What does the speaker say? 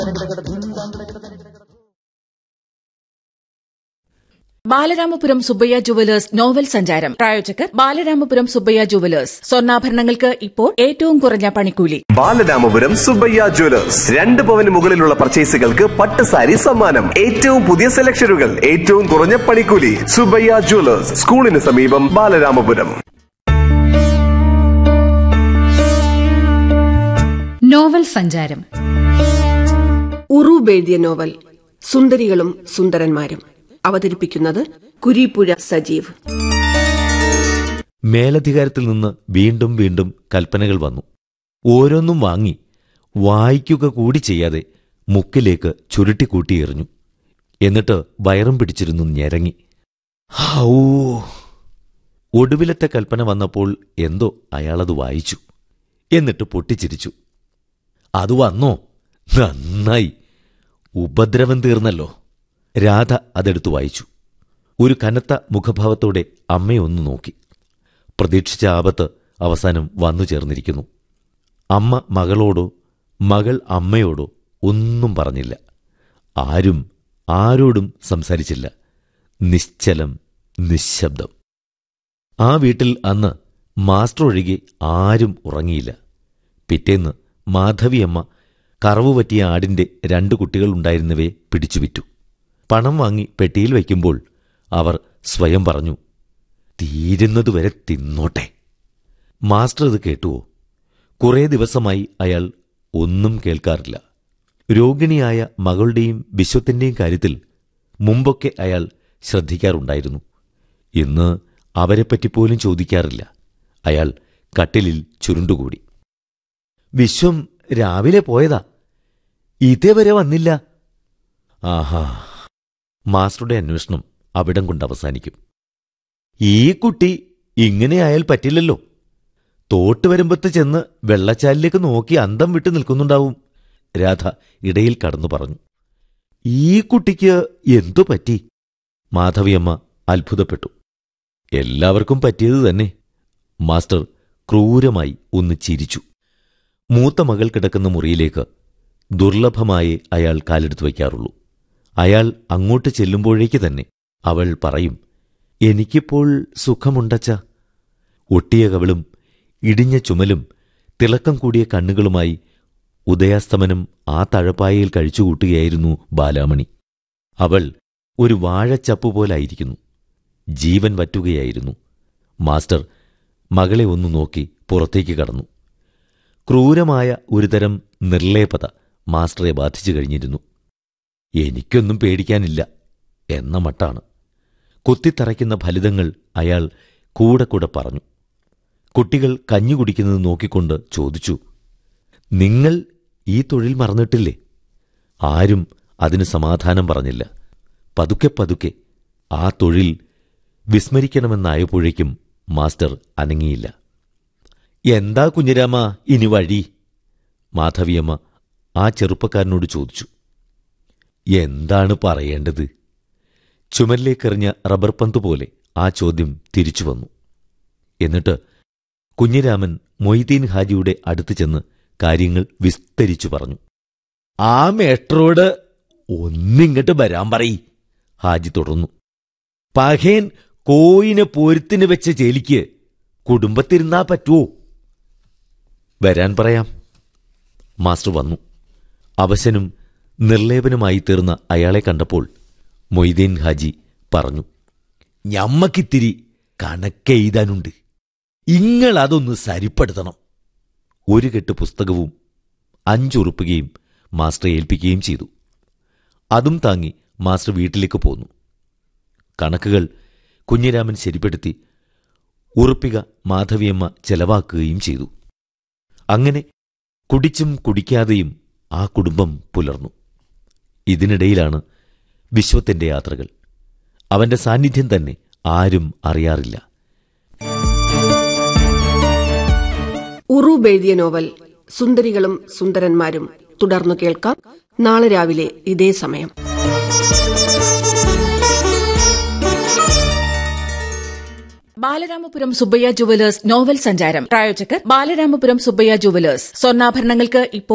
Balaramapuram Subbaiah jewellers novel സഞ്ചാരം പ്രായോജകർ Balaramapuram Subbaiah jewellers സ്വർണ്ണാഭരണങ്ങൾക്ക് ഇപ്പോൾ ഏറ്റവും കുറഞ്ഞ പണിക്കൂലി ബാലരാമപുരം സുബ്ബയ്യ ജ്വല്ലേഴ്സ് രണ്ട് പവന് മുകളിലുള്ള പർച്ചേസുകൾക്ക് പട്ട് സാരി സമ്മാനം ഏറ്റവും പുതിയ സെലക്ഷനുകൾ ഏറ്റവും കുറഞ്ഞ പണിക്കൂലി സുബ്ബയ്യ ജ്വല്ലേഴ്സ് സ്കൂളിന് സമീപം ബാലരാമപുരം നോവൽ സഞ്ചാരം ഉറൂബ് എഴുതിയ നോവൽ സുന്ദരികളും സുന്ദരന്മാരും അവതരിപ്പിക്കുന്നത് കുരീപ്പുഴ സജീവ് മേലധികാരത്തിൽ നിന്ന് വീണ്ടും വീണ്ടും കൽപ്പനകൾ വന്നു ഓരോന്നും വാങ്ങി വായിക്കുക കൂടി ചെയ്യാതെ മുക്കിലേക്ക് ചുരുട്ടിക്കൂട്ടി എറിഞ്ഞു എന്നിട്ട് വയറും പിടിച്ചിരുന്നു ഞെരങ്ങി ഹൗ ഒടുവിലത്തെ കൽപ്പന വന്നപ്പോൾ എന്തോ അയാളത് വായിച്ചു എന്നിട്ട് പൊട്ടിച്ചിരിച്ചു അത് വന്നോ നന്നായി ഉപദ്രവം തീർന്നല്ലോ രാധ അതെടുത്തു വായിച്ചു ഒരു കനത്ത മുഖഭാവത്തോടെ അമ്മയെ ഒന്ന് നോക്കി പ്രതീക്ഷിച്ച ആപത്ത് അവസാനം വന്നു ചേർന്നിരിക്കുന്നു അമ്മ മകളോടോ മകൾ അമ്മയോടോ ഒന്നും പറഞ്ഞില്ല ആരും ആരോടും സംസാരിച്ചില്ല നിശ്ചലം നിശബ്ദം ആ വീട്ടിൽ അന്ന് മാസ്റ്റർ ഒഴികെ ആരും ഉറങ്ങിയില്ല പിറ്റേന്ന് മാധവിയമ്മ കറവ് പറ്റിയ ആടിന്റെ രണ്ട് കുട്ടികളുണ്ടായിരുന്നവയെ പിടിച്ചുവിറ്റു പണം വാങ്ങി പെട്ടിയിൽ വയ്ക്കുമ്പോൾ അവർ സ്വയം പറഞ്ഞു തീരുന്നതുവരെ തിന്നോട്ടെ മാസ്റ്റർ ഇത് കേട്ടുവോ കുറേ ദിവസമായി അയാൾ ഒന്നും കേൾക്കാറില്ല രോഗിണിയായ മകളുടെയും വിശ്വത്തിന്റെയും കാര്യത്തിൽ മുമ്പൊക്കെ അയാൾ ശ്രദ്ധിക്കാറുണ്ടായിരുന്നു ഇന്ന് അവരെപ്പറ്റിപ്പോലും ചോദിക്കാറില്ല അയാൾ കട്ടിലിൽ ചുരുണ്ടുകൂടി വിശ്വം രാവിലെ പോയതാ ഇതേവരെ വന്നില്ല ആഹാ മാസ്റ്ററുടെ അന്വേഷണം അവിടം കൊണ്ട് അവസാനിക്കും ഈ കുട്ടി ഇങ്ങനെയായാൽ പറ്റില്ലല്ലോ തോട്ട് വരുമ്പത്ത് ചെന്ന് വെള്ളച്ചാലിലേക്ക് നോക്കി അന്തം വിട്ട് നിൽക്കുന്നുണ്ടാവും രാധ ഇടയിൽ കടന്നു പറഞ്ഞു ഈ കുട്ടിക്ക് എന്തു പറ്റി മാധവിയമ്മ അത്ഭുതപ്പെട്ടു എല്ലാവർക്കും പറ്റിയത് തന്നെ മാസ്റ്റർ ക്രൂരമായി ഒന്ന് ചിരിച്ചു മൂത്ത മകൾ കിടക്കുന്ന മുറിയിലേക്ക് ദുർലഭമായേ അയാൾ കാലെടുത്തു വയ്ക്കാറുള്ളൂ അയാൾ അങ്ങോട്ട് ചെല്ലുമ്പോഴേക്ക് തന്നെ അവൾ പറയും എനിക്കിപ്പോൾ സുഖമുണ്ടച്ച ഒട്ടിയ കവിളും ഇടിഞ്ഞ ചുമലും തിളക്കം കൂടിയ കണ്ണുകളുമായി ഉദയാസ്തമനം ആ തഴപ്പായയിൽ കഴിച്ചുകൂട്ടുകയായിരുന്നു ബാലാമണി അവൾ ഒരു വാഴച്ചപ്പ് പോലായിരിക്കുന്നു ജീവൻ വറ്റുകയായിരുന്നു മാസ്റ്റർ മകളെ ഒന്ന് നോക്കി പുറത്തേക്ക് കടന്നു ക്രൂരമായ ഒരുതരം നിർലേപത മാസ്റ്ററെ ബാധിച്ചു കഴിഞ്ഞിരുന്നു എനിക്കൊന്നും പേടിക്കാനില്ല എന്ന മട്ടാണ് കുത്തിത്തറയ്ക്കുന്ന ഫലിതങ്ങൾ അയാൾ കൂടെ കൂടെ പറഞ്ഞു കുട്ടികൾ കഞ്ഞി കുടിക്കുന്നത് നോക്കിക്കൊണ്ട് ചോദിച്ചു നിങ്ങൾ ഈ തൊഴിൽ മറന്നിട്ടില്ലേ ആരും അതിന് സമാധാനം പറഞ്ഞില്ല പതുക്കെ പതുക്കെ ആ തൊഴിൽ വിസ്മരിക്കണമെന്നായപ്പോഴേക്കും മാസ്റ്റർ അനങ്ങിയില്ല എന്താ കുഞ്ഞിരാമ ഇനി വഴി മാധവിയമ്മ ആ ചെറുപ്പക്കാരനോട് ചോദിച്ചു എന്താണ് പറയേണ്ടത് ചുമലിലേക്കെറിഞ്ഞ റബ്ബർ പന്ത് പോലെ ആ ചോദ്യം തിരിച്ചു വന്നു എന്നിട്ട് കുഞ്ഞിരാമൻ മൊയ്തീൻ ഹാജിയുടെ അടുത്ത് ചെന്ന് കാര്യങ്ങൾ വിസ്തരിച്ചു പറഞ്ഞു ആ മേട്രോട് ഒന്നിങ്ങട്ട് വരാൻ പറയി ഹാജി തുടർന്നു പഹേൻ കോയിനെ പൊരുത്തിന് വെച്ച ചേലിക്ക് കുടുംബത്തിരുന്നാ പറ്റുവോ വരാൻ പറയാം മാസ്റ്റർ വന്നു അവശനും നിർലേപനുമായി തീർന്ന അയാളെ കണ്ടപ്പോൾ മൊയ്തീൻ ഹാജി പറഞ്ഞു ഞമ്മക്കിത്തിരി കണക്കെയ്താനുണ്ട് ഇങ്ങൾ അതൊന്ന് സരിപ്പെടുത്തണം ഒരു കെട്ട് പുസ്തകവും അഞ്ചുറുപ്പുകയും മാസ്റ്ററെ ഏൽപ്പിക്കുകയും ചെയ്തു അതും താങ്ങി മാസ്റ്റർ വീട്ടിലേക്ക് പോന്നു കണക്കുകൾ കുഞ്ഞിരാമൻ ശരിപ്പെടുത്തി ഉറുപ്പിക മാധവിയമ്മ ചെലവാക്കുകയും ചെയ്തു അങ്ങനെ കുടിച്ചും കുടിക്കാതെയും ആ കുടുംബം പുലർന്നു ഇതിനിടയിലാണ് വിശ്വത്തിന്റെ യാത്രകൾ അവന്റെ സാന്നിധ്യം തന്നെ ആരും അറിയാറില്ല ഉറൂബ് എഴുതിയ നോവൽ സുന്ദരികളും സുന്ദരന്മാരും തുടർന്നു കേൾക്കാം നാളെ രാവിലെ ഇതേ സമയം ബാലരാമപുരം സുബ്ബയ്യ ജുവലേഴ്സ് നോവൽ സഞ്ചാരം പ്രായോജകർ ബാലരാമപുരം സുബ്ബയ്യ ജുവലേഴ്സ് സ്വർണ്ണാഭരണങ്ങൾക്ക് ഇപ്പോൾ